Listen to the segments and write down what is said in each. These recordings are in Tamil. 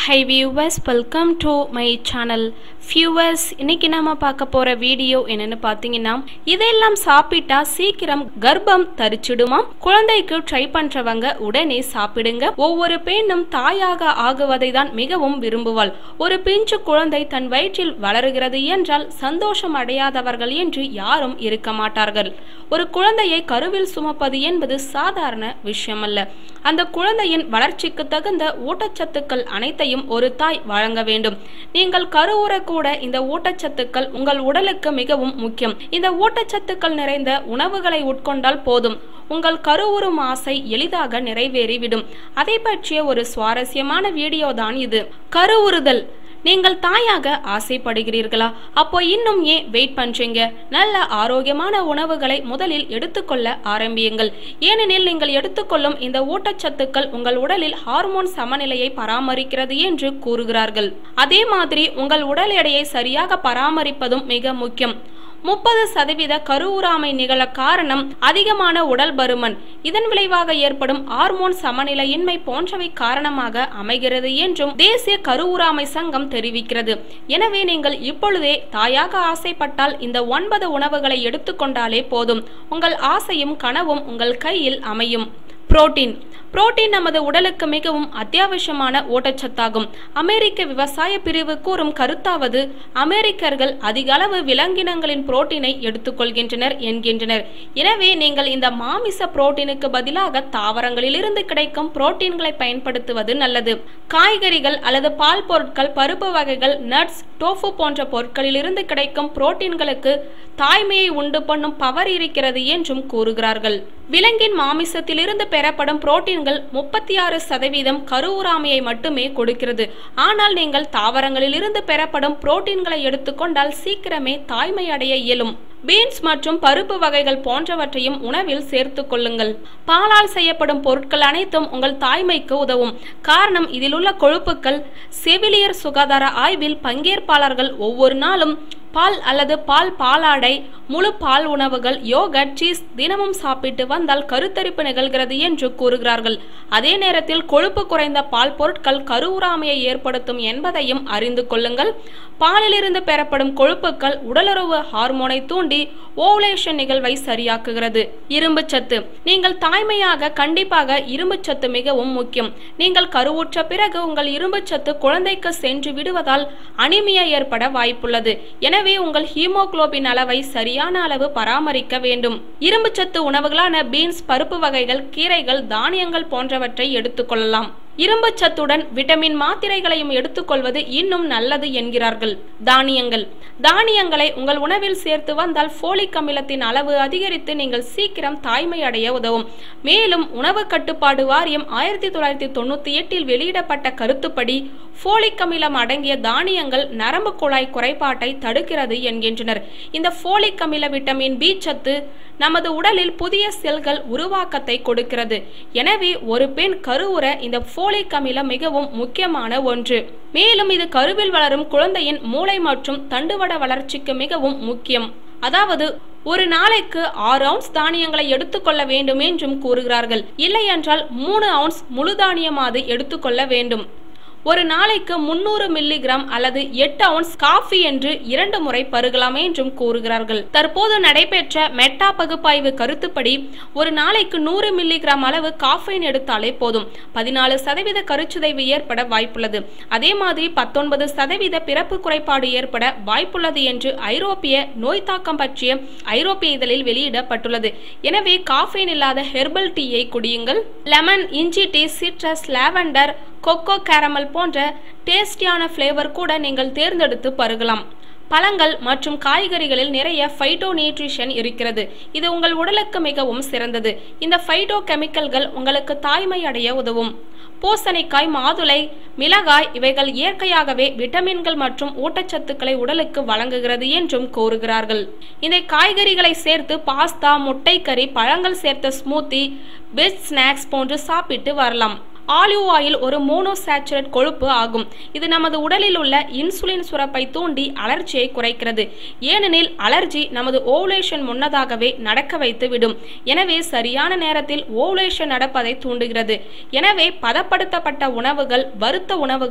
high viewers welcome to my channel viewers இன்னைக்கு நாம பார்க்க போற வீடியோ என்னன்னு பார்த்தீங்கன்னா இதெல்லாம் சாப்பிட்டா சீக்கிரம் கர்ப்பம் தரிச்சிடுமா குழந்தைக்கு ட்ரை பண்றவங்க உடனே சாப்பிடுங்க ஒவ்வொரு பெண்ணும் தாயாக ஆகுவதை தான் மிகவும் விரும்புவாள் ஒரு பிஞ்சு குழந்தை தன் வயிற்றில் வளருகிறது என்றால் சந்தோஷம் அடையாதவர்கள் என்று யாரும் இருக்க மாட்டார்கள் ஒரு குழந்தையை கருவில் சுமப்பது என்பது சாதாரண விஷயமல்ல அந்த குழந்தையின் வளர்ச்சிக்கு தகுந்த ஊட்டச்சத்துக்கள் அனைத்தையும் ஒரு தாய் வழங்க வேண்டும் நீங்கள் கருவுற கூட இந்த ஊட்டச்சத்துக்கள் உங்கள் உடலுக்கு மிகவும் முக்கியம் இந்த ஊட்டச்சத்துக்கள் நிறைந்த உணவுகளை உட்கொண்டால் போதும் உங்கள் கருவுறும் ஆசை எளிதாக நிறைவேறிவிடும் அதை பற்றிய ஒரு சுவாரஸ்யமான வீடியோ தான் இது கருவுறுதல் நீங்கள் தாயாக ஆசைப்படுகிறீர்களா அப்போ இன்னும் ஏன் வெயிட் பண்றீங்க நல்ல ஆரோக்கியமான உணவுகளை முதலில் எடுத்துக்கொள்ள ஆரம்பியுங்கள் ஏனெனில் நீங்கள் எடுத்துக்கொள்ளும் இந்த ஊட்டச்சத்துக்கள் உங்கள் உடலில் ஹார்மோன் சமநிலையை பராமரிக்கிறது என்று கூறுகிறார்கள் அதே மாதிரி உங்கள் உடல் எடையை சரியாக பராமரிப்பதும் மிக முக்கியம் முப்பது சதவீத கருவுறாமை நிகழ காரணம் அதிகமான உடல் பருமன் இதன் விளைவாக ஏற்படும் ஹார்மோன் சமநிலையின்மை போன்றவை காரணமாக அமைகிறது என்றும் தேசிய கருவுறாமை சங்கம் தெரிவிக்கிறது எனவே நீங்கள் இப்பொழுதே தாயாக ஆசைப்பட்டால் இந்த ஒன்பது உணவுகளை எடுத்துக்கொண்டாலே போதும் உங்கள் ஆசையும் கனவும் உங்கள் கையில் அமையும் புரோட்டீன் புரோட்டீன் நமது உடலுக்கு மிகவும் அத்தியாவசியமான ஊட்டச்சத்தாகும் அமெரிக்க விவசாய பிரிவு கூறும் கருத்தாவது அமெரிக்கர்கள் அதிக அளவு விலங்கினங்களின் புரோட்டீனை எடுத்துக்கொள்கின்றனர் என்கின்றனர் எனவே நீங்கள் இந்த மாமிச புரோட்டீனுக்கு பதிலாக தாவரங்களிலிருந்து கிடைக்கும் புரோட்டீன்களை பயன்படுத்துவது நல்லது காய்கறிகள் அல்லது பால் பொருட்கள் பருப்பு வகைகள் நட்ஸ் டோஃபு போன்ற பொருட்களிலிருந்து கிடைக்கும் புரோட்டீன்களுக்கு தாய்மையை உண்டு பண்ணும் பவர் இருக்கிறது என்றும் கூறுகிறார்கள் விலங்கின் மாமிசத்திலிருந்து பெறப்படும் புரோட்டீன்கள் முப்பத்தி ஆறு சதவீதம் கருவுறாமையை மட்டுமே கொடுக்கிறது ஆனால் நீங்கள் தாவரங்களிலிருந்து பெறப்படும் புரோட்டீன்களை எடுத்துக்கொண்டால் சீக்கிரமே தாய்மை அடைய இயலும் பீன்ஸ் மற்றும் பருப்பு வகைகள் போன்றவற்றையும் உணவில் சேர்த்து கொள்ளுங்கள் பாலால் செய்யப்படும் பொருட்கள் அனைத்தும் உங்கள் தாய்மைக்கு உதவும் காரணம் இதில் உள்ள கொழுப்புக்கள் செவிலியர் சுகாதார ஆய்வில் பங்கேற்பாளர்கள் ஒவ்வொரு நாளும் பால் அல்லது பால் பாலாடை முழு பால் உணவுகள் யோகட் சீஸ் தினமும் சாப்பிட்டு வந்தால் கருத்தரிப்பு நிகழ்கிறது என்று கூறுகிறார்கள் அதே நேரத்தில் கொழுப்பு குறைந்த பால் பொருட்கள் கருவுறாமையை ஏற்படுத்தும் என்பதையும் அறிந்து கொள்ளுங்கள் பாலிலிருந்து பெறப்படும் கொழுப்புக்கள் உடலுறவு ஹார்மோனை தூண்டி ஓவுலேஷன் நிகழ்வை சரியாக்குகிறது இரும்பு சத்து நீங்கள் தாய்மையாக கண்டிப்பாக இரும்பு சத்து மிகவும் முக்கியம் நீங்கள் கருவுற்ற பிறகு உங்கள் இரும்பு சத்து குழந்தைக்கு சென்று விடுவதால் அனிமியா ஏற்பட வாய்ப்புள்ளது எனவே உங்கள் ஹீமோகுளோபின் அளவை சரியான அளவு பராமரிக்க வேண்டும் இரும்பு சத்து உணவுகளான பீன்ஸ் பருப்பு வகைகள் கீரைகள் தானியங்கள் போன்றவற்றை எடுத்துக்கொள்ளலாம் இரும்பு சத்துடன் விட்டமின் மாத்திரைகளையும் எடுத்துக்கொள்வது இன்னும் நல்லது என்கிறார்கள் தானியங்கள் தானியங்களை உங்கள் உணவில் சேர்த்து வந்தால் போலிக் அமிலத்தின் அளவு அதிகரித்து நீங்கள் சீக்கிரம் தாய்மை அடைய உதவும் மேலும் உணவு கட்டுப்பாடு வாரியம் ஆயிரத்தி தொள்ளாயிரத்தி தொண்ணூத்தி எட்டில் வெளியிடப்பட்ட கருத்துப்படி போலிக் அமிலம் அடங்கிய தானியங்கள் நரம்பு குழாய் குறைபாட்டை தடுக்கிறது என்கின்றனர் இந்த போலிக் அமில விட்டமின் பி சத்து நமது உடலில் புதிய செல்கள் உருவாக்கத்தை கொடுக்கிறது எனவே ஒரு பெண் கருவுற இந்த போலிக் அமிலம் மிகவும் முக்கியமான ஒன்று மேலும் இது கருவில் வளரும் குழந்தையின் மூளை மற்றும் தண்டுவட வளர்ச்சிக்கு மிகவும் முக்கியம் அதாவது ஒரு நாளைக்கு ஆறு அவுன்ஸ் தானியங்களை எடுத்துக்கொள்ள வேண்டும் என்றும் கூறுகிறார்கள் இல்லை என்றால் மூணு அவுன்ஸ் முழு தானியமாவது எடுத்துக்கொள்ள வேண்டும் ஒரு நாளைக்கு முன்னூறு மில்லிகிராம் அல்லது எட்டு அவுன்ஸ் காஃபி என்று இரண்டு முறை பருகலாம் என்றும் கூறுகிறார்கள் தற்போது நடைபெற்ற மெட்டா பகுப்பாய்வு கருத்துப்படி ஒரு நாளைக்கு நூறு மில்லிகிராம் அளவு காஃபைன் எடுத்தாலே போதும் பதினாலு சதவீத கருச்சிதைவு ஏற்பட வாய்ப்புள்ளது அதே மாதிரி பத்தொன்பது சதவீத பிறப்பு குறைபாடு ஏற்பட வாய்ப்புள்ளது என்று ஐரோப்பிய நோய் தாக்கம் பற்றிய ஐரோப்பிய இதழில் வெளியிடப்பட்டுள்ளது எனவே காஃபைன் இல்லாத ஹெர்பல் டீயை குடியுங்கள் லெமன் இஞ்சி tea citrus lavender cocoa caramel போன்ற டேஸ்டியான ஃப்ளேவர் கூட நீங்கள் தேர்ந்தெடுத்து பருகலாம் பழங்கள் மற்றும் காய்கறிகளில் நிறைய ஃபைட்டோ நியூட்ரிஷன் இருக்கிறது இது உங்கள் உடலுக்கு மிகவும் சிறந்தது இந்த ஃபைட்டோ கெமிக்கல்கள் உங்களுக்கு தாய்மை அடைய உதவும் பூசணிக்காய் மாதுளை மிளகாய் இவைகள் இயற்கையாகவே விட்டமின்கள் மற்றும் ஊட்டச்சத்துக்களை உடலுக்கு வழங்குகிறது என்றும் கூறுகிறார்கள் இந்த காய்கறிகளை சேர்த்து பாஸ்தா முட்டைக்கறி பழங்கள் சேர்த்த ஸ்மூத்தி வெஜ் ஸ்நாக்ஸ் போன்று சாப்பிட்டு வரலாம் ஆலிவ் ஆயில் ஒரு மோனோசாச்சுரேட் கொழுப்பு ஆகும் இது நமது உடலில் உள்ள இன்சுலின் சுரப்பை தூண்டி அலர்ஜியை குறைக்கிறது ஏனெனில் அலர்ஜி நமது ஓவுலேஷன் முன்னதாகவே நடக்க வைத்து விடும் எனவே சரியான நேரத்தில் ஓவுலேஷன் நடப்பதை தூண்டுகிறது எனவே பதப்படுத்தப்பட்ட உணவுகள் வறுத்த உணவுகள்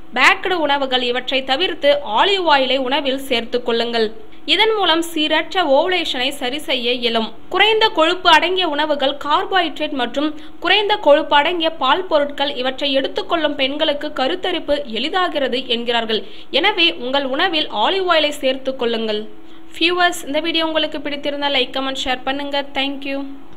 பேக்கடு உணவுகள் இவற்றை தவிர்த்து ஆலிவ் ஆயிலை உணவில் சேர்த்துக் கொள்ளுங்கள் இதன் மூலம் சீரற்ற ஓவலேஷனை சரி செய்ய இயலும் குறைந்த கொழுப்பு அடங்கிய உணவுகள் கார்போஹைட்ரேட் மற்றும் குறைந்த கொழுப்பு அடங்கிய பால் பொருட்கள் இவற்றை எடுத்துக்கொள்ளும் பெண்களுக்கு கருத்தரிப்பு எளிதாகிறது என்கிறார்கள் எனவே உங்கள் உணவில் ஆலிவ் ஆயிலை சேர்த்துக் கொள்ளுங்கள் வியூவர்ஸ் இந்த வீடியோ உங்களுக்கு பிடித்திருந்தால் லைக் கமெண்ட் ஷேர் பண்ணுங்க தேங்க்யூ